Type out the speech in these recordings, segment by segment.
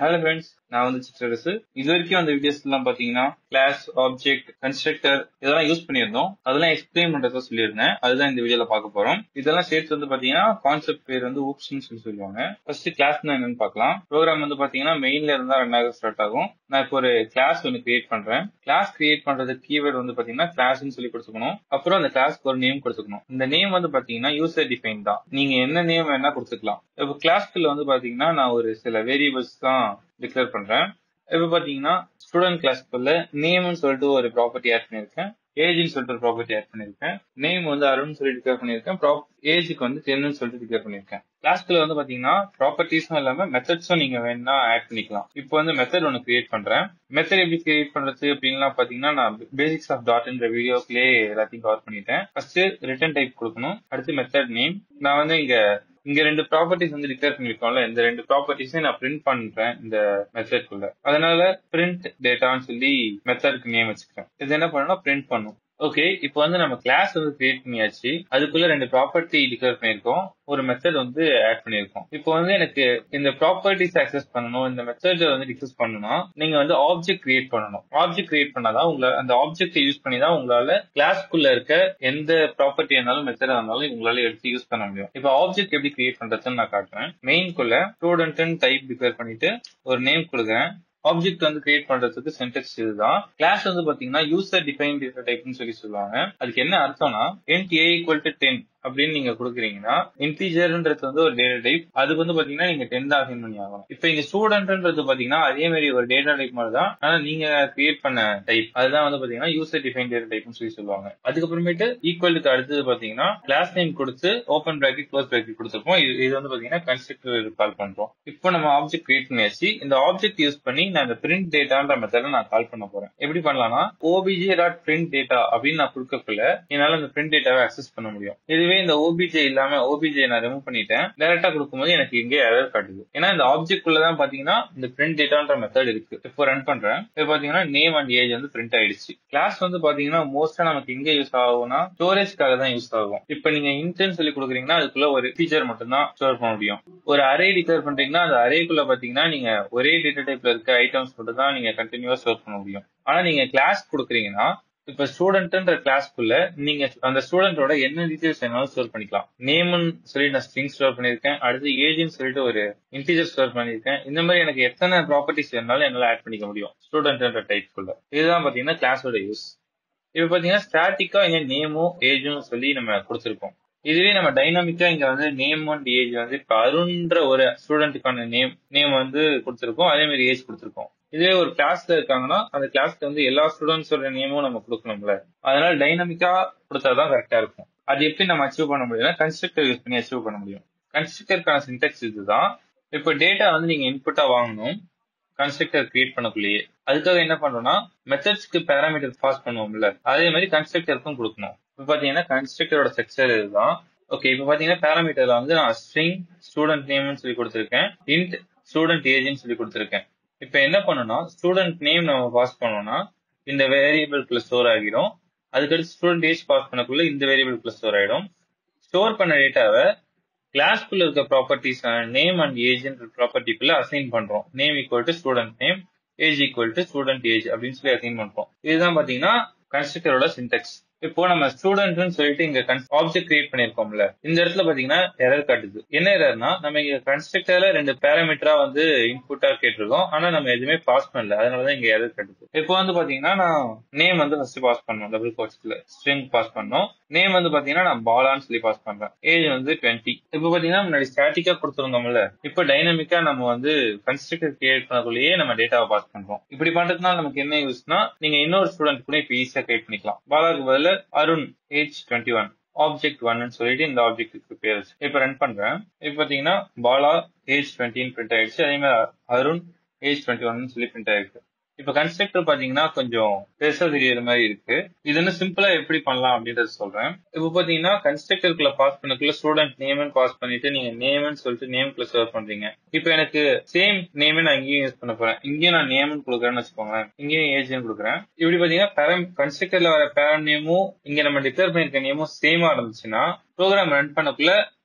hello friends நான் வந்து சிற்றரசு இது வரைக்கும் அந்த வீடியோஸ் எல்லாம் பாத்தீங்கன்னா கிளாஸ் ஆப்ஜெக்ட் கன்ஸ்ட்ரக்டர் இதெல்லாம் யூஸ் பண்ணியிருந்தோம் அதெல்லாம் எக்ஸ்பிளைன் பண்றதா சொல்லியிருந்தேன் அதுதான் இந்த வீடியோல பார்க்க போறோம் இதெல்லாம் சேர்த்து வந்து பாத்தீங்கன்னா கான்செப்ட் பேர் வந்து ஊப்ஸ்னு சொல்லி சொல்லுவாங்க ஃபர்ஸ்ட் கிளாஸ்னா என்னன்னு பார்க்கலாம் ப்ரோக்ராம் வந்து பாத்தீங்கன்னா மெயின்ல இருந்தா ரெண்டாவது ஸ்டார்ட் ஆகும் நான் இப்போ ஒரு கிளாஸ் ஒன்று கிரியேட் பண்றேன் கிளாஸ் கிரியேட் பண்றதுக்கு கீவேர்டு வந்து பாத்தீங்கன்னா கிளாஸ்னு சொல்லி கொடுத்துக்கணும் அப்புறம் அந்த கிளாஸ்க்கு ஒரு நேம் கொடுத்துக்கணும் இந்த நேம் வந்து பாத்தீங்கன்னா யூசர் டிஃபைன் தான் நீங்க என்ன நேம் வேணா கொடுத்துக்கலாம் இப்போ கிளாஸ்க்குள்ள வந்து பாத்தீங்கன்னா நான் ஒரு சில வேரியபிள்ஸ் தான் டிக்ளேர் பண்றேன் இப்போ பாத்தீங்கன்னா ஸ்டூடெண்ட் கிளாஸ்க்குள்ள நேம்னு சொல்லிட்டு ஒரு ப்ராப்பர்ட்டி ஆட் பண்ணிருக்கேன் ஏஜ்னு சொல்லிட்டு ஒரு ப்ராப்பர்ட்டி ஆட் பண்ணிருக்கேன் நேம் வந்து அருண் சொல்லி டிக்ளேர் பண்ணிருக்கேன் ஏஜுக்கு வந்து டென்னு சொல்லிட்டு டிக்ளேர் பண்ணிருக்கேன் கிளாஸ்க்குள்ள வந்து பாத்தீங்கன்னா ப்ராப்பர்ட்டிஸும் இல்லாம மெத்தட்ஸும் நீங்க வேணா ஆட் பண்ணிக்கலாம் இப்போ வந்து மெத்தட் ஒன்று கிரியேட் பண்றேன் மெத்தட் எப்படி கிரியேட் பண்றது அப்படின்லாம் பாத்தீங்கன்னா நான் பேசிக்ஸ் ஆஃப் டாட்ன்ற வீடியோக்குள்ளே எல்லாத்தையும் கவர் பண்ணிட்டேன் ஃபர்ஸ்ட் ரிட்டர்ன் டைப் கொடுக்கணும் அடுத்து மெத்தட் நேம் நான் வந்து இங்க இங்க ரெண்டு ப்ராப்பர்ட்டிஸ் வந்து டிக்ளேர் பண்ணிருக்கோம்ல இந்த ரெண்டு ப்ராப்பர்ட்டிஸையும் நான் பிரிண்ட் பண்றேன் இந்த மெத்தட்குள்ள அதனால பிரிண்ட் டேட்டான்னு சொல்லி மெத்தடுக்கு நேம் வச்சுக்கிறேன் இது என்ன பண்ணணும் பிரிண்ட் பண்ணும் ஓகே இப்போ வந்து நம்ம கிளாஸ் வந்து கிரியேட் பண்ணியாச்சு அதுக்குள்ள ரெண்டு ப்ராப்பர்ட்டி டிக்ளேர் பண்ணிருக்கோம் ஒரு மெத்தட் வந்து ஆட் பண்ணிருக்கோம் இப்போ வந்து எனக்கு இந்த ப்ராப்பர்ட்டிஸ் அக்சஸ் பண்ணணும் இந்த மெத்தட் வந்து டிஸ்கஸ் பண்ணணும்னா நீங்க வந்து ஆப்ஜெக்ட் கிரியேட் பண்ணணும் ஆப்ஜெக்ட் கிரியேட் பண்ணாதான் உங்களை அந்த ஆப்ஜெக்ட் யூஸ் பண்ணி தான் உங்களால கிளாஸ்க்குள்ள இருக்க எந்த ப்ராப்பர்ட்டி இருந்தாலும் மெத்தட் இருந்தாலும் உங்களால எடுத்து யூஸ் பண்ண முடியும் இப்போ ஆப்ஜெக்ட் எப்படி கிரியேட் பண்றதுன்னு நான் காட்டுறேன் மெயின்குள்ள ஸ்டூடெண்ட் டைப் டிக்ளேர் பண்ணிட்டு ஒரு நேம் கொடுக்குறேன் ஆப்ஜெக்ட் வந்து கிரியேட் பண்றதுக்கு சென்டெக்ஸ் இதுதான் கிளாஸ் வந்து பாத்தீங்கன்னா யூசர் டிஃபைன் டேட்டா டைப்னு சொல்லி சொல்லுவாங்க அதுக்கு என்ன அர்த்தம்னா int a equal to ten அப்படின்னு நீங்க கொடுக்குறீங்கன்னா இன்டீஜர்ன்றது வந்து ஒரு டேட்டா டைப் அதுக்கு வந்து பாத்தீங்கன்னா நீங்க டென் தான் அசைன் பண்ணி ஆகணும் இப்போ இங்க ஸ்டூடெண்ட்ன்றது பாத்தீங்கன்னா அதே மாதிரி ஒரு டேட்டா டைப் மாதிரி தான் ஆனா நீங்க கிரியேட் பண்ண டைப் அதுதான் வந்து பாத்தீங்கன்னா யூசர் டிஃபைன் டேட்டா டைப்னு சொல்லி சொல்லுவாங்க அதுக்கப்புறமேட்டு ஈக்குவலுக்கு அடுத்தது பாத்தீங்கன்னா கிளாஸ் நேம் கொடுத்து ஓப்பன் பிராக்கெட் க்ளோஸ் பிராக்கெட் கொடுத்துருப்போம் இது இது வந்து பாத்தீங்கன்னா கன்ஸ்ட்ரக்டர் கால் பண்றோம் இப்போ நம்ம ஆப்ஜெக்ட் கிரியேட் பண்ணியாச்சு இந்த ஆப்ஜெக்ட் யூஸ் பண்ணி நான் இந்த பிரிண்ட் டேட்டான்ற மெத்தட நான் கால் பண்ண போறேன் எப்படி பண்ணலாம்னா ஓபிஜே டாட் பிரிண்ட் டேட்டா அப்படின்னு நான் கொடுக்கக்குள்ள என்னால இந்த பிரிண்ட் டேட்டாவை அக்சஸ் பண்ண முடியும் இதுவே இந்த ஓபிஜே இல்லாம ஓபிஜே நான் ரிமூவ் பண்ணிட்டேன் டைரக்டா கொடுக்கும்போது எனக்கு இங்கே எரர் காட்டுது ஏன்னா இந்த ஆப்ஜெக்ட் தான் பாத்தீங்கன்னா இந்த பிரிண்ட் டேட்டான்ற மெத்தட் இருக்கு இப்போ ரன் பண்றேன் இப்போ பாத்தீங்கன்னா நேம் அண்ட் ஏஜ் வந்து பிரிண்ட் ஆயிடுச்சு கிளாஸ் வந்து பாத்தீங்கன்னா மோஸ்டா நமக்கு எங்க யூஸ் ஆகும்னா ஸ்டோரேஜ்க்காக தான் யூஸ் ஆகும் இப்போ நீங்க இன்டென்ட் சொல்லி கொடுக்குறீங்கன்னா அதுக்குள்ள ஒரு ஃபீச்சர் மட்டும் தான் ஸ்டோர் பண்ண முடியும் ஒரு அரே டிக்ளேர் பண்றீங்கன்னா அந்த அரேக்குள்ள பாத்தீங்கன்னா நீங்க ஒரே டேட்டா டைப்ல இருக்க ஐட்டம்ஸ் மட்டும் தான் நீங்க கண்டினியூவா ஸ்டோர் பண்ண முடியும் ஆனா நீங்க கிளாஸ் கொடுக்குறீங்கன்னா இப்ப ஸ்டூடெண்ட்ன்ற கிளாஸ்க்குள்ள நீங்க அந்த ஸ்டூடெண்டோட என்ன டீடைல்ஸ் வேணாலும் ஸ்டோர் பண்ணிக்கலாம் நேம்னு சொல்லி நான் ஸ்ட்ரிங் ஸ்டோர் பண்ணிருக்கேன் அடுத்து ஏஜ்னு சொல்லிட்டு ஒரு இன்டீஜர் ஸ்டோர் பண்ணிருக்கேன் இந்த மாதிரி எனக்கு எத்தனை ப்ராப்பர்ட்டிஸ் வேணாலும் என்னால ஆட் பண்ணிக்க முடியும் ஸ்டூடெண்ட்ன்ற டைப்குள்ள இதுதான் பாத்தீங்கன்னா கிளாஸோட யூஸ் இப்ப பாத்தீங்கன்னா ஸ்டாட்டிக்கா இங்க நேமும் ஏஜும் சொல்லி நம்ம கொடுத்துருக்கோம் இதுவே நம்ம டைனாமிக்கா இங்க வந்து நேம் அண்ட் ஏஜ் வந்து இப்ப அருண்ன்ற ஒரு ஸ்டூடெண்ட்டுக்கான நேம் நேம் வந்து கொடுத்துருக்கோம் அதே மாதிரி ஏஜ் கொடுத்துருக்கோம் இதுவே ஒரு கிளாஸ்ல இருக்காங்கன்னா அந்த கிளாஸ்க்கு வந்து எல்லா ஸ்டூடெண்ட்ஸோட நேமும் நம்ம கொடுக்கணும்ல அதனால டைனாமிக்கா கொடுத்தாதான் கரெக்டா இருக்கும் அது எப்படி நம்ம அச்சீவ் பண்ண முடியும்னா கன்ஸ்ட்ரக்டர் யூஸ் பண்ணி அச்சீவ் பண்ண முடியும் கன்ஸ்ட்ரக்டருக்கான சின்டெக்ஸ் இதுதான் இப்போ டேட்டா வந்து நீங்க இன்புட்டா வாங்கணும் கன்ஸ்ட்ரக்டர் கிரியேட் பண்ணக்குள்ளேயே அதுக்காக என்ன பண்றோம்னா மெத்தட்ஸ்க்கு பேராமீட்டர் பாஸ் பண்ணுவோம்ல அதே மாதிரி கன்ஸ்ட்ரக்டருக்கும் கொடுக்கணும் இப்போ பாத்தீங்கன்னா கன்ஸ்ட்ரக்டரோட ஸ்ட்ரக்சர் இதுதான் ஓகே இப்போ பாத்தீங்கன்னா பேராமீட்டர்ல வந்து நான் ஸ்ட்ரிங் ஸ்டூடெண்ட் நேம்னு சொல்லி கொடுத்துருக்கேன் இன்ட் ஸ்டூடெண்ட் ஏஜ்னு சொல்லி கொடுத்துருக்கேன் இப்போ என்ன பண்ணணும்னா ஸ்டூடெண்ட் நேம் நம்ம பாஸ் பண்ணோம்னா இந்த வேரியபிள்குள்ள ஸ்டோர் ஆகிடும் அதுக்கடுத்து ஸ்டூடெண்ட் ஏஜ் பாஸ் பண்ணக்குள்ள இந்த வேரியபிள்குள்ள ஸ்டோர் ஆகிடும் ஸ்டோர் பண்ண டேட்டாவை கிளாஸ்க்குள்ள இருக்க ப்ராப்பர்ட்டிஸ் நேம் அண்ட் ஏஜ்ன்ற ப்ராப்பர்ட்டிக்குள்ள அசைன் பண்றோம் name equal to student name age equal to student age அப்படின்னு சொல்லி அசைன் பண்றோம் இதுதான் பாத்தீங்கன்னா கன்ஸ்ட்ரக்டரோட சின்டெக்ஸ் இப்போ நம்ம ஸ்டூடெண்ட்னு சொல்லிட்டு இங்க ஆப்ஜெக்ட் கிரியேட் பண்ணிருக்கோம்ல இந்த இடத்துல பாத்தீங்கன்னா எரர் காட்டுது என்ன எரர்னா நம்ம இங்க கன்ஸ்ட்ரக்டர்ல ரெண்டு பேராமீட்டரா வந்து இன்புட்டா கேட்டிருக்கோம் ஆனா நம்ம எதுவுமே பாஸ் பண்ணல அதனாலதான் இங்க எரர் காட்டுது இப்போ வந்து பாத்தீங்கன்னா நான் நேம் வந்து ஃபர்ஸ்ட் பாஸ் பண்ணோம் டபுள் கோட்ஸ்ல ஸ்ட்ரிங் பாஸ் பண்ணோம் நேம் வந்து பாத்தீங்கன்னா நான் பாலான்னு சொல்லி பாஸ் பண்றேன் ஏஜ் வந்து டுவெண்ட்டி இப்போ பாத்தீங்கன்னா முன்னாடி ஸ்டாட்டிக்கா கொடுத்துருந்தோம்ல இப்போ டைனமிக்கா நம்ம வந்து கன்ஸ்ட்ரக்டர் கிரியேட் பண்ணக்குள்ளேயே நம்ம டேட்டாவை பாஸ் பண்றோம் இப்படி பண்றதுனால நமக்கு என்ன யூஸ்னா நீங்க இன்னொரு ஸ்டூடெண்ட் கூட இப்போ ஈஸியா கிரியேட் பண்ணிக்கலாம் பாலாக்கு பதில் Arun age twenty one object ஒன்னு சொல்லிட்டு இந்த ஆப்ஜெக்ட்டுக்கு பேர் இப்ப ரன் பண்றேன் இப்ப பாத்தீங்கன்னா பாலா ஏஜ் டுவெண்ட்டின்னு பிரிண்ட் ஆயிடுச்சு அதே மாதிரி அருண் ஏஜ் டுவெண்ட்டி ஒன்னு சொல்லி பிரிண்ட் ஆயிருக்கு இப்ப கன்ஸ்ட்ரக்டர் பாத்தீங்கன்னா கொஞ்சம் பெருசா தெரியற மாதிரி இருக்கு இது இன்னும் சிம்பிளா எப்படி பண்ணலாம் அப்படின்றத சொல்றேன் இப்ப பாத்தீங்கன்னா கன்ஸ்ட்ரக்டருக்குள்ள பாஸ் பண்ணக்குள்ள ஸ்டூடெண்ட் நேம்னு பாஸ் பண்ணிட்டு நீங்க நேம்னு சொல்லிட்டு நேம்குள்ள சர்வ் பண்றீங்க இப்ப எனக்கு சேம் நேமே நான் இங்கேயும் யூஸ் பண்ண போறேன் இங்கேயும் நான் நேம்னு கொடுக்குறேன்னு வச்சுக்கோங்களேன் இங்கேயும் ஏஜ்னு கொடுக்குறேன் இப்படி பாத்தீங்கன்னா கன்ஸ்ட்ரக்டர்ல வர பேரன் நேமும் இங்க நம்ம டிக்ளேர் பண்ணிருக்க நேமும் சேமா இருந்துச்சுன்னா ப்ரோக்ராம் ரன் பண்ணக்குள்ள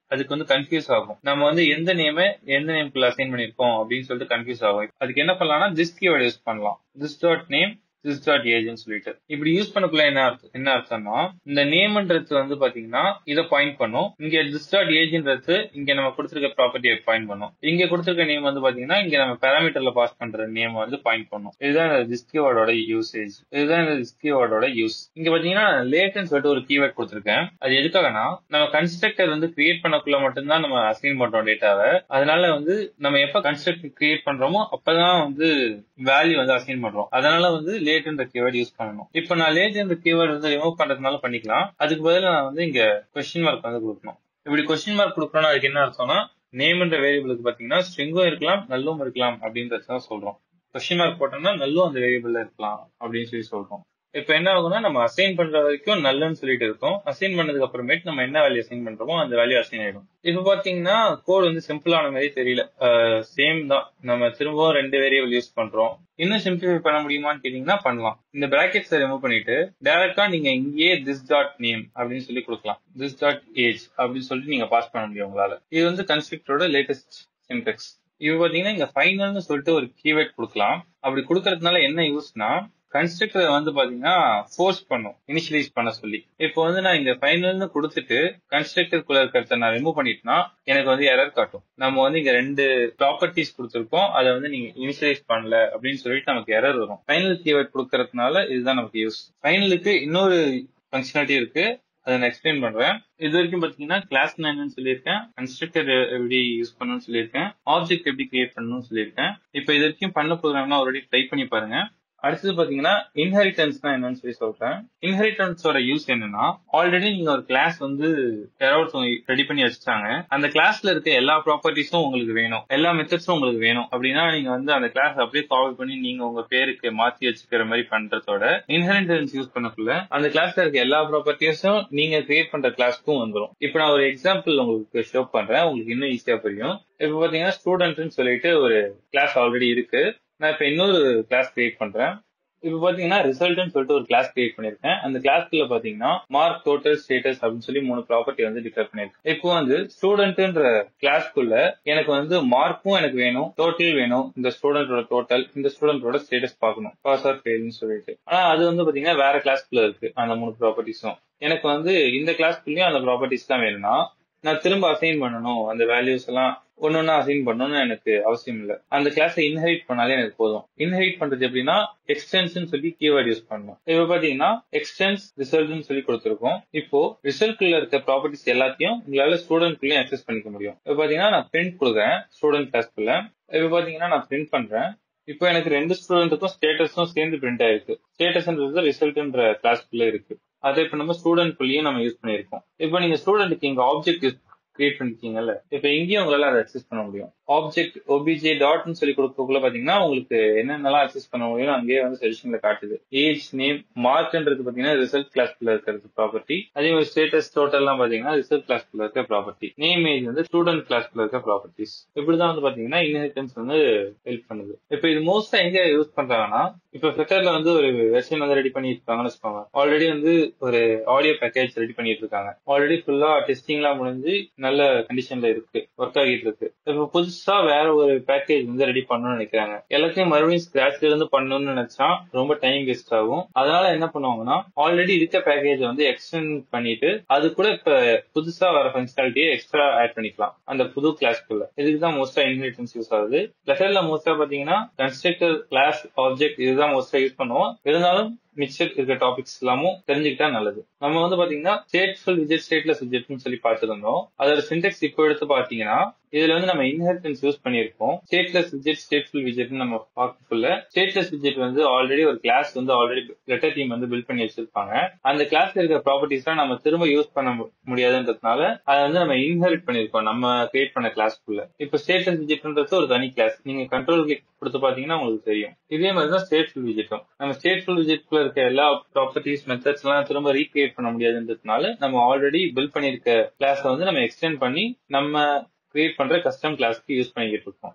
அதுக்கு வந்து கன்ஃபியூஸ் ஆகும் நம்ம வந்து எந்த நேம் எந்த நேம்குள்ள அசைன் பண்ணிருக்கோம் அப்படின்னு சொல்லிட்டு கன்ஃபியூஸ் ஆகும் அதுக்கு என்ன பண்ணலாம்னா திஸ் கீவேர்ட் யூஸ் பண்ணலாம் this dot name this dot ஏஜ்னு சொல்லிட்டு இப்படி யூஸ் பண்ணக்குள்ள என்ன அர்த்தம் என்ன அர்த்தம்னா இந்த நேம்ன்றது வந்து பாத்தீங்கன்னா இதை பாயிண்ட் பண்ணும் இங்க திஸ் டாட் ஏஜ்ன்றது இங்க நம்ம கொடுத்திருக்க ப்ராப்பர்ட்டியை பாயிண்ட் பண்ணும் இங்க கொடுத்திருக்க நேம் வந்து பாத்தீங்கன்னா இங்க நம்ம பேராமீட்டர்ல பாஸ் பண்ற நேம் வந்து பாயிண்ட் பண்ணும் இதுதான் இந்த திஸ் கீவேர்டோட யூசேஜ் இதுதான் இந்த திஸ் கீவேர்டோட யூஸ் இங்க பாத்தீங்கன்னா லேட்னு சொல்லிட்டு ஒரு கீவேர்ட் கொடுத்திருக்கேன் அது எதுக்காகனா நம்ம கன்ஸ்ட்ரக்டர் வந்து கிரியேட் பண்ணக்குள்ள மட்டும்தான் நம்ம அசைன் பண்றோம் டேட்டாவை அதனால வந்து நம்ம எப்ப கன்ஸ்ட்ரக்டர் கிரியேட் பண்றோமோ அப்பதான் வந்து வேல்யூ வந்து அசைன் பண்றோம் அதனால வந்து லேட்ன்ற கீவேர்ட் யூஸ் பண்ணணும் இப்போ நான் லேட்ன்ற கீவேர்ட் வந்து ரிமூவ் பண்றதுனால பண்ணிக்கலாம் அதுக்கு பதிலா நான் வந்து இங்க கொஸ்டின் மார்க் வந்து கொடுக்கணும் இப்படி கொஸ்டின் மார்க் கொடுக்கணும்னா அதுக்கு என்ன அர்த்தம்னா நேம்ன்ற வேரியபிளுக்கு பாத்தீங்கன்னா ஸ்ட்ரிங்கும் இருக்கலாம் நல்லும் இருக்கலாம் அப்படின்றத தான் சொல்றோம் கொஸ்டின் மார்க் போட்டோம்னா நல்லும் அந்த வேரியபிள்ல இருக்கலாம் அப்படின்னு சொல்லி சொல்றோம் இப்ப என்ன ஆகும்னா நம்ம அசைன் பண்ற வரைக்கும் நல்லன்னு சொல்லிட்டு இருக்கோம் அசைன் பண்ணதுக்கு அப்புறமேட்டு நம்ம என்ன வேல்யூ அசைன் பண்றோமோ அந்த வேல்யூ அசைன் ஆயிடும் இப்ப பாத்தீங்கன்னா கோட் வந்து சிம்பிளான மாதிரி தெரியல சேம் தான் நம்ம திரும்பவும் ரெண்டு வேரியபிள் யூஸ் பண்றோம் இன்னும் சிம்பிளிஃபை பண்ண முடியுமான்னு கேட்டீங்கன்னா பண்ணலாம் இந்த பிராக்கெட்ஸ் ரிமூவ் பண்ணிட்டு டைரக்டா நீங்க இங்கேயே திஸ் டாட் நேம் அப்படின்னு சொல்லி கொடுக்கலாம் திஸ் டாட் ஏஜ் அப்படின்னு சொல்லிட்டு நீங்க பாஸ் பண்ண முடியும் உங்களால இது வந்து கன்ஸ்ட்ரக்டரோட லேட்டஸ்ட் சின்டெக்ஸ் இது பாத்தீங்கன்னா இங்க ஃபைனல்னு சொல்லிட்டு ஒரு கீவேர்ட் கொடுக்கலாம் அப்படி கொடுக்கறதுனால என்ன யூஸ்னா கன்ஸ்ட்ரக்டர் வந்து பாத்தீங்கன்னா ஃபோர்ஸ் பண்ணும் இனிஷியலைஸ் பண்ண சொல்லி இப்போ வந்து நான் இங்க ஃபைனல்னு கொடுத்துட்டு கன்ஸ்ட்ரக்டர் குள்ள இருக்கிறத நான் ரிமூவ் பண்ணிட்டேன்னா எனக்கு வந்து எரர் காட்டும் நம்ம வந்து இங்க ரெண்டு ப்ராப்பர்ட்டிஸ் கொடுத்துருக்கோம் அதை வந்து நீங்க இனிஷியலைஸ் பண்ணல அப்படின்னு சொல்லிட்டு நமக்கு எரர் வரும் ஃபைனல் கீவேர்ட் கொடுக்கறதுனால இதுதான் நமக்கு யூஸ் ஃபைனலுக்கு இன்னொரு ஃபங்க்ஷனாலிட்டி இருக்கு அதை நான் எக்ஸ்பிளைன் பண்றேன் இது வரைக்கும் பாத்தீங்கன்னா கிளாஸ் என்னன்னு சொல்லியிருக்கேன் கன்ஸ்ட்ரக்டர் எப்படி யூஸ் பண்ணணும்னு சொல்லியிருக்கேன் ஆப்ஜெக்ட் எப்படி கிரியேட் பண்ணணும்னு சொல்லியிருக்கேன் இப்போ இது வரைக்கும் பண்ண ப்ரோக்ராம்லாம் ஆல்ரெடி ட்ரை பண்ணி பாருங்க அடுத்தது பாத்தீங்கன்னா இன்ஹெரிட்டன்ஸ்னா என்னன்னு சொல்லி சொல்றேன் இன்ஹெரிட்டன்ஸோட யூஸ் என்னன்னா ஆல்ரெடி நீங்க ஒரு கிளாஸ் வந்து யாராவது ரெடி பண்ணி வச்சுட்டாங்க அந்த கிளாஸ்ல இருக்க எல்லா ப்ராப்பர்ட்டிஸும் உங்களுக்கு வேணும் எல்லா மெத்தட்ஸும் உங்களுக்கு வேணும் அப்படின்னா நீங்க வந்து அந்த கிளாஸ் அப்படியே கால் பண்ணி நீங்க உங்க பேருக்கு மாத்தி வச்சுக்கிற மாதிரி பண்றதோட இன்ஹெரிட்டன்ஸ் யூஸ் பண்ணக்குள்ள அந்த கிளாஸ்ல இருக்க எல்லா ப்ராப்பர்ட்டிஸும் நீங்க கிரியேட் பண்ற கிளாஸ்க்கும் வந்துடும் இப்போ நான் ஒரு எக்ஸாம்பிள் உங்களுக்கு ஷோ பண்றேன் உங்களுக்கு இன்னும் ஈஸியா புரியும் இப்போ பாத்தீங்கன்னா ஸ்டூடெண்ட்னு சொல்லிட்டு ஒரு கிளாஸ் ஆல்ரெடி இருக்கு நான் இப்ப இன்னொரு கிளாஸ் கிரியேட் பண்றேன் இப்ப பாத்தீங்கன்னா ரிசல்ட்னு சொல்லிட்டு ஒரு கிளாஸ் கிரியேட் பண்ணிருக்கேன் அந்த கிளாஸ்க்குள்ள பாத்தீங்கன்னா மார்க் டோட்டல் ஸ்டேட்டஸ் அப்படின்னு சொல்லி மூணு ப்ராப்பர்ட்டி வந்து டிக்ளேர் பண்ணிருக்கேன் இப்போ வந்து ஸ்டூடெண்ட்ன்ற கிளாஸ்க்குள்ள எனக்கு வந்து மார்க்கும் எனக்கு வேணும் டோட்டல் வேணும் இந்த ஸ்டூடெண்டோட டோட்டல் இந்த ஸ்டூடெண்டோட ஸ்டேட்டஸ் பார்க்கணும் பாஸ் ஆர் ஃபெயில்னு சொல்லிட்டு ஆனா அது வந்து பாத்தீங்கன்னா வேற கிளாஸ்க்குள்ள இருக்கு அந்த மூணு ப்ராப்பர்ட்டிஸும் எனக்கு வந்து இந்த கிளாஸ்க்குள்ளயும் அந்த ப்ராப்பர்ட்டிஸ் தான் வேணும்னா நான் திரும்ப அசைன் பண்ணணும் அந்த வேல்யூஸ் எல்லாம் ஒன்னொன்னா அசைன் பண்ணணும்னு எனக்கு அவசியம் இல்லை அந்த கிளாஸை இன்ஹெரிட் பண்ணாலே எனக்கு போதும் இன்ஹெரிட் பண்றது எப்படின்னா எக்ஸ்டென்ஷன் சொல்லி கீவேர்ட் யூஸ் பண்ணணும் இப்ப பாத்தீங்கன்னா எக்ஸ்டென்ஸ் ரிசல்ட்னு சொல்லி கொடுத்துருக்கோம் இப்போ ரிசல்ட்குள்ள இருக்க ப்ராப்பர்ட்டிஸ் எல்லாத்தையும் உங்களால ஸ்டூடெண்ட்குள்ளயும் அக்சஸ் பண்ணிக்க முடியும் இப்ப பாத்தீங்கன்னா நான் பிரிண்ட் கொடுக்குறேன் ஸ்டூடெண்ட் கிளாஸ்க்குள்ள இப்ப பாத்தீங்கன்னா நான் பிரிண்ட் பண்றேன் இப்போ எனக்கு ரெண்டு ஸ்டூடெண்ட்டுக்கும் ஸ்டேட்டஸும் சேர்ந்து பிரிண்ட் ஆயிருக்கு ஸ்டேட்டஸ்ன்றது ரிசல்ட்ன்ற கிளாஸ்க்குள்ள இருக்கு அதை இப்ப நம்ம ஸ்டூடெண்ட்குள்ளேயும் நம்ம யூஸ் பண்ணிருக்கோம் இப்போ நீங்க ஸ்டூடெண்ட்டுக்கு இங்க ஆப்ஜெக்ட் யூஸ் கிரியேட் பண்ணிருக்கீங்கல்ல இப்ப இங்கேயும் உங்களால அதை அக்சஸ் பண்ண முடியும் ஆப்ஜெக்ட் ஒபிஜே டாட்னு சொல்லி கொடுக்கக்குள்ள பாத்தீங்கன்னா உங்களுக்கு என்னென்னலாம் அக்சஸ் பண்ண முடியும் அங்கேயே வந்து சஜஷன்ல காட்டுது ஏஜ் நேம் மார்க்ன்றது பாத்தீங்கன்னா ரிசல்ட் கிளாஸ்க்குள்ள இருக்கிறது ப்ராப்பர்ட்டி அதே மாதிரி ஸ்டேட்டஸ் டோட்டல் எல்லாம் பாத்தீங்கன்னா ரிசல்ட் கிளாஸ்க்குள்ள இருக்க ப்ராப்பர்ட்டி நேம் ஏஜ் வந்து ஸ்டூடெண்ட் கிளாஸ்க்குள்ள இருக்க ப்ராப்பர்ட்டிஸ் இப்படிதான் வந்து பாத்தீங்கன்னா இன்ஹெரிட்டன்ஸ் வந்து ஹெல்ப் பண்ணுது இப்ப இது மோஸ்டா எங்க யூஸ் பண்றாங்கன்னா இப்ப ஃபிளட்டர்ல வந்து ஒரு வெர்ஷன் வந்து ரெடி பண்ணிட்டு இருக்காங்கன்னு வச்சுக்கோங்க ஆல்ரெடி வந்து ஒரு ஆடியோ பேக்கேஜ் ரெடி பண்ணிட்டு இருக்காங்க ஆல்ரெடி ஃபுல்லா டெஸ்டிங் எல்லாம் முடிஞ்சு நல்ல கண்டிஷன்ல இருக்கு ஒர்க் ஆகிட்டு இருக்கு இப்ப புதுசா வேற ஒரு பேக்கேஜ் வந்து ரெடி பண்ணணும்னு நினைக்கிறாங்க எல்லாத்தையும் மறுபடியும் ஸ்கிராச்ல இருந்து பண்ணணும்னு நினைச்சா ரொம்ப டைம் வேஸ்ட் ஆகும் அதனால என்ன பண்ணுவாங்கன்னா ஆல்ரெடி இருக்க பேக்கேஜ் வந்து எக்ஸ்டெண்ட் பண்ணிட்டு அது கூட இப்ப புதுசா வர ஃபங்க்ஷனாலிட்டியை எக்ஸ்ட்ரா ஆட் பண்ணிக்கலாம் அந்த புது கிளாஸ்க்குள்ள இதுக்கு தான் மோஸ்டா இன்ஹெரிட்டன்ஸ் யூஸ் ஆகுது லெட்டர்ல மோஸ்டா பாத்தீங்கன்னா கன்ஸ்ட்ரக்டர் கிளாஸ் ஆப்ஜெக்ட் இதுதான் மோஸ்டா யூஸ் பண்ணுவோம் இருந்தாலும் மிச்சர் இருக்க டாபிக்ஸ் எல்லாமும் தெரிஞ்சுக்கிட்டா நல்லது நம்ம வந்து பாத்தீங்கன்னா ஸ்டேட்ஃபுல் விஜெட் ஸ்டேட்லெஸ் விஜெட்னு சொல்லி பார்த்துருந்தோம் அதோட சின்டெக்ஸ் இப்போ எடுத்து பாத்தீங்கன்னா இதுல வந்து நம்ம இன்ஹெரிட்டன்ஸ் யூஸ் பண்ணிருக்கோம் ஸ்டேட்லெஸ் விஜெட் ஸ்டேட்ஃபுல் விஜெட் நம்ம பார்க்கக்குள்ள ஸ்டேட்லெஸ் விஜெட் வந்து ஆல்ரெடி ஒரு கிளாஸ் வந்து ஆல்ரெடி லெட்டர் டீம் வந்து பில்ட் பண்ணி வச்சிருப்பாங்க அந்த கிளாஸ்ல இருக்க ப்ராப்பர்ட்டிஸ் எல்லாம் நம்ம திரும்ப யூஸ் பண்ண முடியாதுன்றதுனால அதை வந்து நம்ம இன்ஹெரிட் பண்ணிருக்கோம் நம்ம கிரியேட் பண்ண கிளாஸ்க்குள்ள இப்ப ஸ்டேட்லெஸ் விஜெட்ன்றது ஒரு தனி கிளாஸ் நீங்க கண்ட்ரோல் கிளிக் கொடுத்து பாத்தீங்கன்னா உங்களுக்கு தெரியும் இதே மாதிரி தான் ஸ்டேட்ஃபுல் விஜெட்டும் நம்ம ஸ்டேட்ஃபுல் விஜெட்குள்ள இருக்க எல்லா ப்ராப்பர்ட்டிஸ் மெத்தட்ஸ் எல்லாம் திரும்ப ரீக்ரியேட் பண்ண முடியாதுன்றதுனால நம்ம ஆல்ரெடி பில்ட் பண்ணிருக்க கிளாஸை வந்து நம்ம எக்ஸ்டெண்ட் பண்ணி நம்ம கிரியேட் பண்ற கஸ்டம் கிளாஸ்க்கு யூஸ் பண்ணிக்கிட்டு இருக்கோம்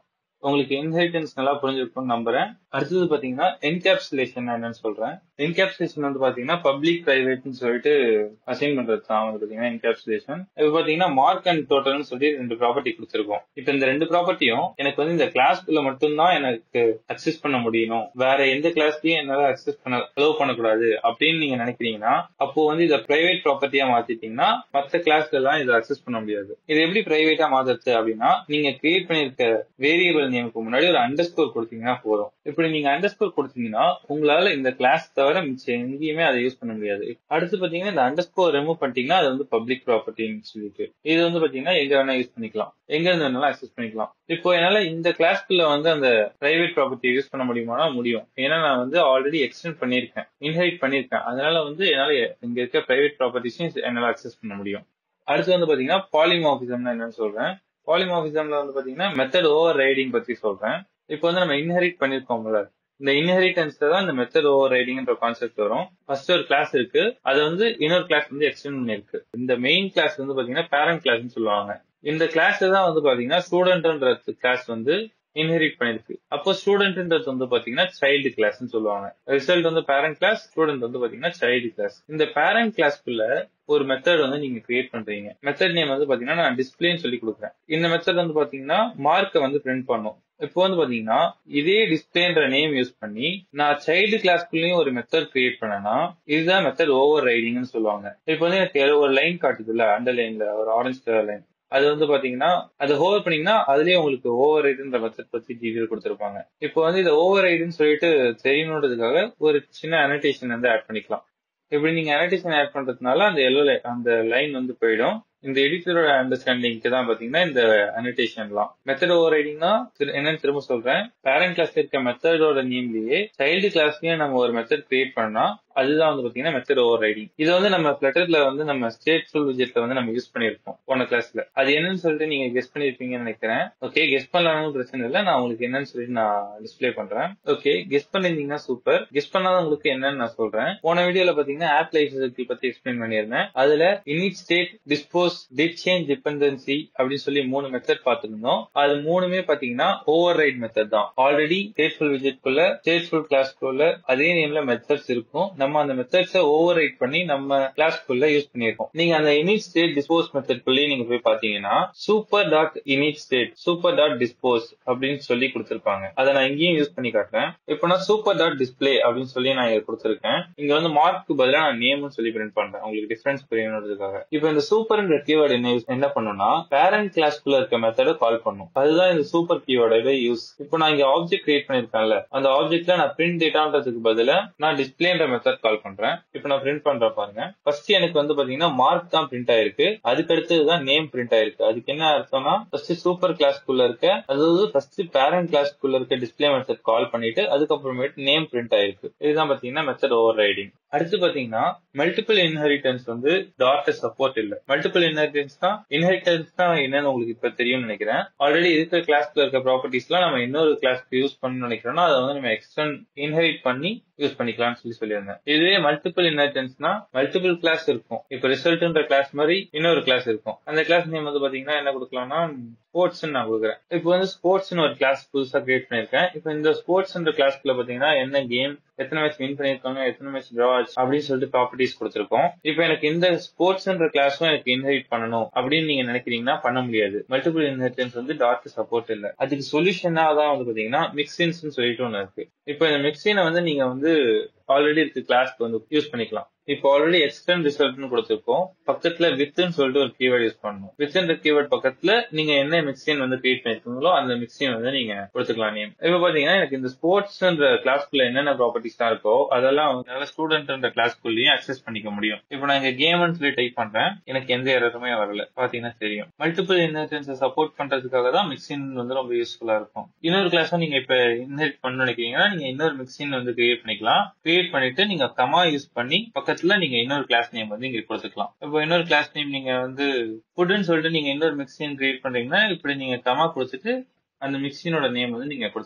உங்களுக்கு இன்ஹெரிட்டன்ஸ் நல்லா புரிஞ்சிருக்கும்னு நம்புறேன் அடுத்தது பாத்தீங்கன்னா என்கேப்சுலேஷன் என்னன்னு சொல்றேன் என்கேப்சுலேஷன் வந்து பாத்தீங்கன்னா பப்ளிக் பிரைவேட்னு சொல்லிட்டு அசைன் பண்றது தான் வந்து பாத்தீங்கன்னா என்கேப்சுலேஷன் இப்போ பாத்தீங்கன்னா மார்க் அண்ட் டோட்டல்னு சொல்லி ரெண்டு ப்ராப்பர்ட்டி கொடுத்துருக்கோம் இப்போ இந்த ரெண்டு ப்ராப்பர்ட்டியும் எனக்கு வந்து இந்த கிளாஸ்க்குள்ள மட்டும்தான் எனக்கு அக்சஸ் பண்ண முடியணும் வேற எந்த கிளாஸ்லயும் என்னால அக்சஸ் பண்ண அலோவ் பண்ணக்கூடாது அப்படின்னு நீங்க நினைக்கிறீங்கன்னா அப்போ வந்து இதை பிரைவேட் ப்ராப்பர்ட்டியா மாத்திட்டீங்கன்னா மத்த கிளாஸ்ல எல்லாம் இதை அக்சஸ் பண்ண முடியாது இது எப்படி பிரைவேட்டா மாத்துறது அப்படின்னா நீங்க கிரியேட் பண்ணிருக்க வேரியபிள் நேமுக்கு முன்னாடி ஒரு அண்டர் ஸ்கோர் கொடுத்தீங்கன்னா போதும் இப்படி நீங்க அண்டர் ஸ்கோர் கொடுத்தீங்கன்னா உங்களால இந்த கிளாஸ் தவிர மிச்சம் எங்கேயுமே அதை யூஸ் பண்ண முடியாது அடுத்து பாத்தீங்கன்னா இந்த அண்டர் ஸ்கோர் ரிமூவ் பண்ணிட்டீங்கன்னா அது வந்து பப்ளிக் ப்ராப்பர்ட்டின்னு சொல்லிட்டு இது வந்து பாத்தீங்கன்னா எங்க வேணா யூஸ் பண்ணிக்கலாம் எங்க இருந்து வேணாலும் அக்சஸ் பண்ணிக்கலாம் இப்போ என்னால இந்த கிளாஸ்க்குள்ள வந்து அந்த பிரைவேட் ப்ராப்பர்ட்டி யூஸ் பண்ண முடியுமானா முடியும் ஏன்னா நான் வந்து ஆல்ரெடி எக்ஸ்டெண்ட் பண்ணிருக்கேன் இன்ஹெரிட் பண்ணிருக்கேன் அதனால வந்து என்னால இங்க இருக்க பிரைவேட் ப்ராப்பர்ட்டிஸையும் என்னால அக்சஸ் பண்ண முடியும் அடுத்து வந்து பாத்தீங்கன்னா பாலிமார்பிசம்னா என்னன்னு சொல்றேன் பாலிமார்பிசம்ல வந்து பாத்தீங்கன்னா மெத்தட் ஓவர் ரைடிங் பத்தி சொல்றேன் இப்போ வந்து நம்ம இன்ஹெரிட் பண்ணிருக்கோம்ல இந்த இன்ஹெரிட்டன்ஸ்ல தான் இந்த மெத்தட் ஓவர் ரைடிங்ன்ற கான்செப்ட் வரும் ஃபர்ஸ்ட் ஒரு கிளாஸ் இருக்கு அது வந்து இன்னொரு கிளாஸ் வந்து எக்ஸ்டெண்ட் பண்ணிருக்கு இந்த மெயின் கிளாஸ் வந்து பாத்தீங்கன்னா பேரண்ட் கிளாஸ்னு சொல்லுவாங்க இந்த கிளாஸ்ல தான் வந்து பாத்தீங்கன்னா ஸ்டூடெண்ட்ன்ற கிளாஸ் வந்து இன்ஹெரிட் பண்ணிருக்கு அப்போ ஸ்டூடெண்ட்ன்றது வந்து பாத்தீங்கன்னா சைல்டு கிளாஸ்னு சொல்லுவாங்க ரிசல்ட் வந்து பேரண்ட் கிளாஸ் ஸ்டூடெண்ட் வந்து பாத்தீங்கன்னா சைல்டு கிளாஸ் இந்த பேரண்ட் கிளாஸ்க்குள்ள ஒரு மெத்தட் வந்து நீங்க கிரியேட் பண்றீங்க மெத்தட் நேம் வந்து பாத்தீங்கன்னா நான் டிஸ்பிளேன்னு சொல்லி கொடுக்குறேன் இந்த மெத்தட் வந்து பாத்தீங்கன்னா மார்க்கை வந்து பிரிண்ட் பண்ணும் இப்போ வந்து பாத்தீங்கன்னா இதே டிஸ்பிளேன்ற நேம் யூஸ் பண்ணி நான் சைல்டு கிளாஸ்க்குள்ளயும் ஒரு மெத்தட் கிரியேட் பண்ணனா இதுதான் மெத்தட் ஓவர் ரைடிங்னு சொல்லுவாங்க இப்போ வந்து எனக்கு ஒரு லைன் காட்டுதுல்ல அண்டர் லைன்ல ஒரு ஆரஞ்சு கலர் லைன் அது வந்து பாத்தீங்கன்னா அதை ஹோவர் பண்ணீங்கன்னா அதுலயே உங்களுக்கு ஓவர் ரைடுன்ற மெத்தட் பத்தி டீடைல் கொடுத்துருப்பாங்க இப்போ வந்து இதை ஓவர் ரைடுன்னு சொல்லிட்டு தெரியணுன்றதுக்காக ஒரு சின்ன அனடேஷன் வந்து ஆட் பண்ணிக்கலாம் இப்படி நீங்க அனடேஷன் ஆட் பண்றதுனால அந்த எல்லோ அந்த லைன் வந்து போயிடும் இந்த எடிட்டரோட அண்டர்ஸ்டாண்டிங்க்கு தான் பாத்தீங்கன்னா இந்த அனடேஷன்லாம் மெத்தட் ஓவர் ரைடிங்னா என்னன்னு திரும்ப சொல்றேன் பேரண்ட் கிளாஸ்ல இருக்க மெத்தடோட நேம்லயே சைல்டு கிளாஸ்லயே நம்ம ஒரு மெத்தட் கிரியேட் பண்ணா அதுதான் வந்து பாத்தீங்கன்னா மெத்தட் ஓவர் ரைடிங் இது வந்து நம்ம பிளட்டர்ல வந்து நம்ம ஸ்டேட் ஃபுல் விஜெட்ல வந்து நம்ம யூஸ் பண்ணிருப்போம் போன கிளாஸ்ல அது என்னன்னு சொல்லிட்டு நீங்க கெஸ் பண்ணிருப்பீங்கன்னு நினைக்கிறேன் ஓகே கெஸ் பண்ணலாம் பிரச்சனை இல்லை நான் உங்களுக்கு என்னன்னு சொல்லிட்டு நான் டிஸ்பிளே பண்றேன் ஓகே கெஸ் பண்ணிருந்தீங்கன்னா சூப்பர் கெஸ் பண்ணாதவங்களுக்கு என்னன்னு நான் சொல்றேன் போன வீடியோல பாத்தீங்கன்னா ஆப் லைஃப் சைக்கிள் பத்தி எக்ஸ்பிளைன் பண்ணியிருந்தேன் அதுல init state dispose did change dependency அப்படின்னு சொல்லி மூணு மெத்தட் பார்த்திருந்தோம் அது மூணுமே பாத்தீங்கன்னா ஓவர் ரைட் மெத்தட் தான் ஆல்ரெடி ஸ்டேட்ஃபுல் விஜெட்குள்ள ஸ்டேட்ஃபுல் கிளாஸ்க்குள்ள அதே நேம்ல மெத்தட்ஸ் இருக்கும் நம்ம அந்த மெத்தட்ஸை ஓவர் ரைட் பண்ணி நம்ம கிளாஸ்க்குள்ள யூஸ் பண்ணிருக்கோம் நீங்க அந்த இனிட் ஸ்டேட் டிஸ்போஸ் மெத்தட்குள்ளேயே நீங்க போய் பாத்தீங்கன்னா super dot init state super dot dispose அப்படின்னு சொல்லி கொடுத்திருப்பாங்க அதை நான் இங்கேயும் யூஸ் பண்ணி காட்டுறேன் இப்போ நான் சூப்பர் டாட் டிஸ்பிளே அப்படின்னு சொல்லி நான் இங்க கொடுத்திருக்கேன் இங்க வந்து மார்க்கு பதிலா நான் நேம்னு சொல்லி பிரிண்ட் பண்றேன் உங்களுக்கு டிஃபரன்ஸ் புரியணுன்றதுக்காக இப்போ இந்த சூப்பர்ன்ற கீவேர்டு என்ன யூஸ் என்ன பண்ணும்னா பேரண்ட் கிளாஸ்க்குள்ள இருக்க மெத்தட கால் பண்ணும் அதுதான் இந்த சூப்பர் கீவேர்டோட யூஸ் இப்போ நான் இங்க ஆப்ஜெக்ட் கிரியேட் பண்ணிருக்கேன்ல அந்த ஆப்ஜெக்ட்ல நான் பிரிண்ட் டேட்டான்றதுக்கு பதிலா நான் டிஸ்பிளேன்ற மெத்தட் கால் பண்றேன் இப்போ நான் பிரிண்ட் பண்ற பாருங்க ஃபர்ஸ்ட் எனக்கு வந்து பாத்தீங்கன்னா மார்க் தான் பிரிண்ட் ஆயிருக்கு அதுக்கு அடுத்ததுதான் நேம் பிரிண்ட் ஆயிருக்கு அதுக்கு என்ன அர்த்தம்னா ஃபர்ஸ்ட் சூப்பர் கிளாஸ்க்குள்ள இருக்க அதாவது ஃபர்ஸ்ட் பேரண்ட் கிளாஸ்க்குள்ள இருக்க டிஸ்பிளே மெத்தட் கால் பண்ணிட்டு அதுக்கப்புறமேட்டு நேம் பிரிண்ட் ஆயிருக்கு இதுதான் பாத்தீங்கன்னா மெத்தட் ஓவர் ரைடிங் அடுத்து பாத்தீங்கன்னா மல்டிபிள் இன்ஹெரிட்டன்ஸ் வந்து டாட்டர் சப்போர்ட் இல்ல மல்டிபிள் இன்ஹெரிட்டன்ஸ் தான் இன்ஹெரிட்டன்ஸ் தான் என்னன்னு உங்களுக்கு இப்ப தெரியும்னு நினைக்கிறேன் ஆல்ரெடி இருக்கிற கிளாஸ்ல இருக்க ப்ராப்பர்ட்டிஸ் எல்லாம் நம்ம இன்னொரு கிளாஸ்க்கு யூஸ் பண்ணணும்னு நினைக்கிறோம்னா அதை வந்து நம்ம எக்ஸ்டென்ட் இன்ஹெரிட் பண்ணி யூஸ் பண்ணிக்கலாம்னு சொல்லி சொல்லியிருந்தேன் இதுவே மல்டிபிள் இன்ஹெரிட்டன்ஸ்னா மல்டிபிள் கிளாஸ் இருக்கும் இப்ப ரிசல்ட்ன்ற கிளாஸ் மாதிரி இன்னொரு கிளாஸ் இருக்கும் அந்த கிளாஸ் நேம் வந்து பாத்தீங்கன்னா என்ன கொடுக்கலாம்னா ஸ்போர்ட்ஸ் நான் கொடுக்குறேன் இப்போ வந்து ஸ்போர்ட்ஸ்னு ஒரு கிளாஸ் புதுசா கிரியேட் பண்ணிருக்கேன் இப்போ இந்த ஸ்போர்ட்ஸ்ன்ற கிளாஸ்க்குள்ள பாத்தீங்கன்னா என்ன கேம் எத்தனை மேட்ச் வின் பண்ணிருக்காங்க எத்தனை மேட்ச் டிரா ஆச்சு அப்படின்னு சொல்லிட்டு ப்ராப்பர்ட்டிஸ் கொடுத்துருக்கோம் இப்போ எனக்கு இந்த ஸ்போர்ட்ஸ்ன்ற கிளாஸும் எனக்கு இன்ஹெரிட் பண்ணணும் அப்படின்னு நீங்க நினைக்கிறீங்கன்னா பண்ண முடியாது மல்டிபிள் இன்ஹெரிட்டன்ஸ் வந்து டாட் சப்போர்ட் இல்ல அதுக்கு சொல்யூஷனா தான் வந்து பாத்தீங்கன்னா மிக்சின்ஸ் சொல்லிட்டு ஒண்ணு இருக்கு இப்போ இந்த மிக்சினை வந்து நீங்க வந்து ஆல்ரெடி இருக்க கிளாஸ்க்கு வந்து யூஸ் பண்ணிக்கலாம் இப்போ ஆல்ரெடி எக்ஸ்டென்ட் ரிசல்ட்னு கொடுத்துருக்கோம் பக்கத்துல வித்னு சொல்லிட்டு ஒரு கீவேர்ட் யூஸ் பண்ணணும் வித்ன்ற கீவேர்ட் பக்கத்துல நீங்க என்ன மிக்சின் வந்து கிரியேட் பண்ணிருக்கீங்களோ அந்த மிக்சின் வந்து நீங்க கொடுத்துக்கலாம் நேம் இப்போ பாத்தீங்கன்னா எனக்கு இந்த ஸ்போர்ட்ஸ்ன்ற கிளாஸ்க்குள்ள என்னென்ன ப்ராப்பர்ட்டிஸ் தான் இருக்கோ அதெல்லாம் வந்து ஸ்டூடெண்ட்ன்ற கிளாஸ்க்குள்ளேயும் அக்சஸ் பண்ணிக்க முடியும் இப்போ நான் இங்க கேம்னு சொல்லி டைப் பண்றேன் எனக்கு எந்த எரருமே வரல பாத்தீங்கன்னா தெரியும் மல்டிபிள் இன்ஹெரிட்டன்ஸை சப்போர்ட் பண்றதுக்காக தான் மிக்சின் வந்து ரொம்ப யூஸ்ஃபுல்லா இருக்கும் இன்னொரு கிளாஸும் நீங்க இப்ப இன்ஹெரிட் பண்ண நினைக்கிறீங்கன்னா நீங்க இன்னொரு மிக்சின் வந்து கிரியேட் பண்ணிக்கலாம் கிரியேட் பண்ணிட்டு நீங்க கமா யூஸ் பண்ணி பக்கத்துல நீங்க இன்னொரு கிளாஸ் நேம் வந்து இங்க கொடுத்துக்கலாம் இப்போ இன்னொரு கிளாஸ் நேம் நீங்க வந்து ஃபுட்னு சொல்லிட்டு நீங்க இன்னொரு மிக்சின் கிரியேட் பண்றீங்கன்னா இப்படி நீங்க கமா கொடுத்துட்டு அந்த மிக்சினோட நேம் வந்து நீங்க கொடுத்துக்கலாம்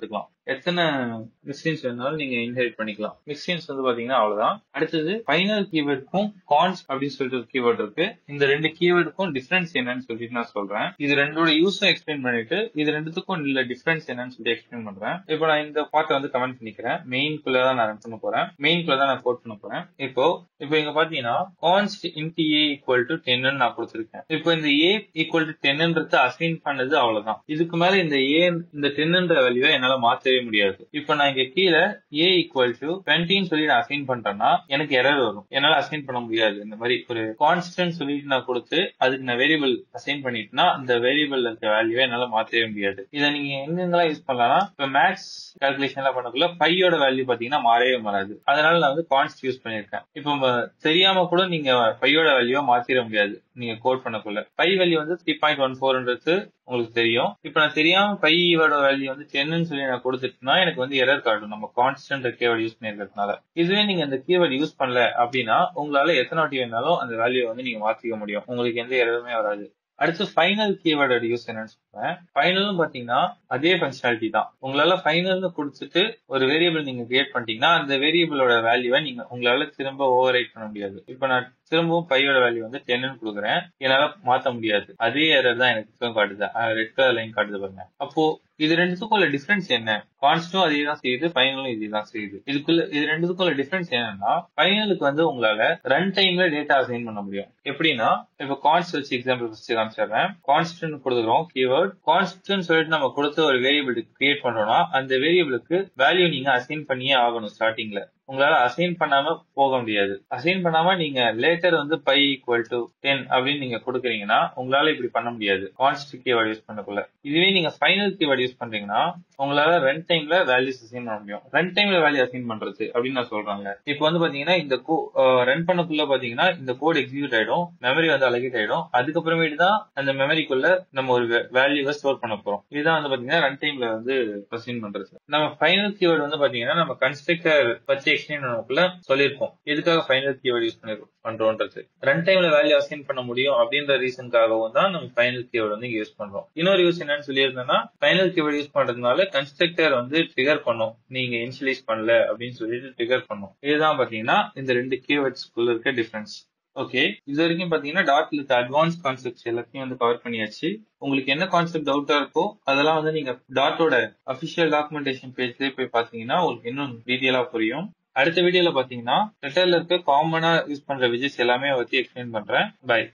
எத்தனை மிக்சின்ஸ் வேணாலும் நீங்க இன்ஹெரிட் பண்ணிக்கலாம் மிக்சின்ஸ் வந்து பாத்தீங்கன்னா அவ்வளவுதான் அடுத்தது ஃபைனல் கீவேர்டுக்கும் கான்ஸ் அப்படின்னு சொல்லிட்டு ஒரு கீவேர்டு இருக்கு இந்த ரெண்டு கீவேர்டுக்கும் டிஃபரன்ஸ் என்னன்னு சொல்லிட்டு நான் சொல்றேன் இது ரெண்டோட யூஸும் எக்ஸ்பிளைன் பண்ணிட்டு இது ரெண்டுத்துக்கும் இல்ல டிஃபரன்ஸ் என்னன்னு சொல்லி எக்ஸ்பிளைன் பண்றேன் இப்போ நான் இந்த பார்ட்டை வந்து கமெண்ட் பண்ணிக்கிறேன் மெயின்குள்ள தான் நான் ரன் பண்ண போறேன் மெயின்குள்ள தான் நான் கோட் பண்ண போறேன் இப்போ இப்போ இங்க பாத்தீங்கன்னா const int a equal to டென்னு நான் கொடுத்துருக்கேன் இப்போ இந்த ஏ ஈக்குவல் டு டென்ன்றது அசைன் பண்ணது அவ்வளவுதான் இதுக்கு மேல இந்த ஏ இந்த டென்ன்ற வேல்யூவை என்னால மாத்தவே முடியாது இப்போ நான் இங்க கீழே ஏ ஈக்குவல் டு டுவெண்ட்டின்னு சொல்லி நான் அசைன் பண்றேன்னா எனக்கு எரர் வரும் என்னால அசைன் பண்ண முடியாது இந்த மாதிரி ஒரு கான்ஸ்டன்ட் சொல்லிட்டு நான் கொடுத்து அதுக்கு நான் வேரியபிள் அசைன் பண்ணிட்டுனா அந்த வேரியபிள் இருக்க வேல்யூவை என்னால மாத்தவே முடியாது இதை நீங்க எங்கெங்கெல்லாம் யூஸ் பண்ணலாம்னா இப்ப மேக்ஸ் கால்குலேஷன்லாம் பண்ணக்குள்ள பையோட வேல்யூ பாத்தீங்கன்னா மாறவே மாறாது அதனால நான் வந்து கான்ஸ்ட் யூஸ் பண்ணிருக்கேன் இப்போ ம- தெரியாம கூட நீங்க பையோட வேல்யூவை மாத்திர முடியாது நீங்க கோட் பண்ணக்குள்ள பை வேல்யூ வந்து த்ரீ பாயிண்ட் ஒன் ஃபோர்ன்றது உங்களுக்கு தெரியும் இப்போ நான் தெரியாம பையோட வேல்யூ வந்து டென்னு சொல்லி நான் கொடுத்துட்டேன்னா எனக்கு வந்து எரர் காட்டும் நம்ம கான்ஸ்டன்ட் கீவேர்டு யூஸ் பண்ணிருக்கிறதுனால இதுவே நீங்க அந்த கீவேர்டு யூஸ் பண்ணல அப்படின்னா உங்களால எத்தனை வாட்டி வேணாலும் அந்த வேல்யூ வந்து நீங்க மாத்திக்க முடியும் உங்களுக்கு எந்த எரருமே வராது அடுத்து ஃபைனல் கீவேர்டோட யூஸ் என்னன்னு சொல்றேன் ஃபைனலும் பாத்தீங்கன்னா அதே ஃபங்க்ஷனாலிட்டி தான் உங்களால ஃபைனல்னு கொடுத்துட்டு ஒரு வேரியபிள் நீங்க கிரியேட் பண்ணிட்டீங்கன்னா அந்த வேரியபிளோட வேல்யூவை நீங்க உங்களால திரும்ப ஓவர் ரைட் பண்ண முடியாது இப்போ நான் திரும்பவும் பையோட வேல்யூ வந்து டென்னு கொடுக்குறேன் என்னால மாத்த முடியாது அதே எரர் தான் எனக்கு இப்பவும் காட்டுது ரெட் கலர் லைன் காட்டுது பாருங்க அப்போ இது ரெண்டுத்துக்கும் உள்ள டிஃபரன்ஸ் என்ன கான்ஸ்டும் அதே தான் செய்யுது ஃபைனலும் இதே தான் செய்யுது இதுக்குள்ள இது ரெண்டுத்துக்கும் உள்ள டிஃபரன்ஸ் என்னன்னா ஃபைனலுக்கு வந்து உங்களால ரன் டைம்ல டேட்டா அசைன் பண்ண முடியும் எப்படின்னா இப்ப கான்ஸ்ட் வச்சு எக்ஸாம்பிள் ஃபர்ஸ்ட் காமிச்சிடுறேன் கான்ஸ்டன்ட் கொடுக்குறோம் கீவேர்ட் கான்ஸ்டன்ட் சொல்லிட்டு நம்ம கொடுத்த ஒரு வேரியபிள் கிரியேட் பண்றோம்னா அந்த வேரியபிளுக்கு வேல்யூ நீங்க அசைன் பண்ணியே ஆகணும் ஸ்டார்டிங்ல உங்களால அசைன் பண்ணாம போக முடியாது அசைன் பண்ணாம நீங்க லேட்டர் வந்து பை ஈக்குவல் டு டென் அப்படின்னு நீங்க கொடுக்குறீங்கன்னா உங்களால இப்படி பண்ண முடியாது கான்ஸ்ட் கீவேர்ட் யூஸ் பண்ணக்குள்ள இதுவே நீங்க ஃபைனல் கீவேர்ட் யூஸ் பண்றீங்கன்னா உங்களால ரன் டைம்ல வேல்யூஸ் அசைன் பண்ண முடியும் ரன் டைம்ல வேல்யூ அசைன் பண்றது அப்படின்னு நான் சொல்றாங்க இப்போ வந்து பாத்தீங்கன்னா இந்த ரன் பண்ணக்குள்ள பாத்தீங்கன்னா இந்த கோட் எக்ஸிக்யூட் ஆயிடும் மெமரி வந்து அலகேட் ஆயிடும் அதுக்கப்புறமேட்டு தான் அந்த மெமரிக்குள்ள நம்ம ஒரு வேல்யூவை ஸ்டோர் பண்ண போறோம் இதுதான் வந்து பாத்தீங்கன்னா ரன் டைம்ல வந்து அசைன் பண்றது நம்ம ஃபைனல் கீவேர்ட் வந்து பாத்தீங்கன்னா நம்ம கன்ஸ்ட்ரக்டர் வச்சு எக்ஸ்பிளைன் பண்ணக்குள்ள சொல்லியிருப்போம் எதுக்காக ஃபைனல் கீவேர்ட் யூஸ் பண்ணி பண்றோம்ன்றது ரன் டைம்ல வேல்யூ அசைன் பண்ண முடியும் அப்படின்ற ரீசனுக்காகவும் தான் நம்ம ஃபைனல் கீவேர்ட் வந்து இங்க யூஸ் பண்றோம் இன்னொரு யூஸ் என்னன்னு சொல்லியிருந்தேன்னா ஃபைனல் கீவேர்ட் யூஸ் பண்றதுனால கன்ஸ்ட்ரக்டர் வந்து ட்ரிகர் பண்ணும் நீங்க இனிஷியலைஸ் பண்ணல அப்படின்னு சொல்லிட்டு ட்ரிகர் பண்ணும் இதுதான் பாத்தீங்கன்னா இந்த ரெண்டு கீவேர்ட்ஸ்குள்ள இருக்க டிஃபரன்ஸ் ஓகே இது வரைக்கும் பாத்தீங்கன்னா டாட் வித் அட்வான்ஸ் கான்செப்ட்ஸ் எல்லாத்தையும் வந்து கவர் பண்ணியாச்சு உங்களுக்கு என்ன கான்செப்ட் டவுட்டா இருக்கோ அதெல்லாம் வந்து நீங்க டாட்டோட அபிஷியல் டாக்குமெண்டேஷன் பேஜ்லயே போய் பாத்தீங்கன்னா உங்களுக்கு இன்னும் டீட்டெயிலா புரியும் அடுத்த வீடியோல பாத்தீங்கன்னா லெட்டர்ல இருக்க காமனா யூஸ் பண்ற விஜய்ஸ் எல்லாமே பத்தி எக்ஸ்பிளைன் பண்றேன் பை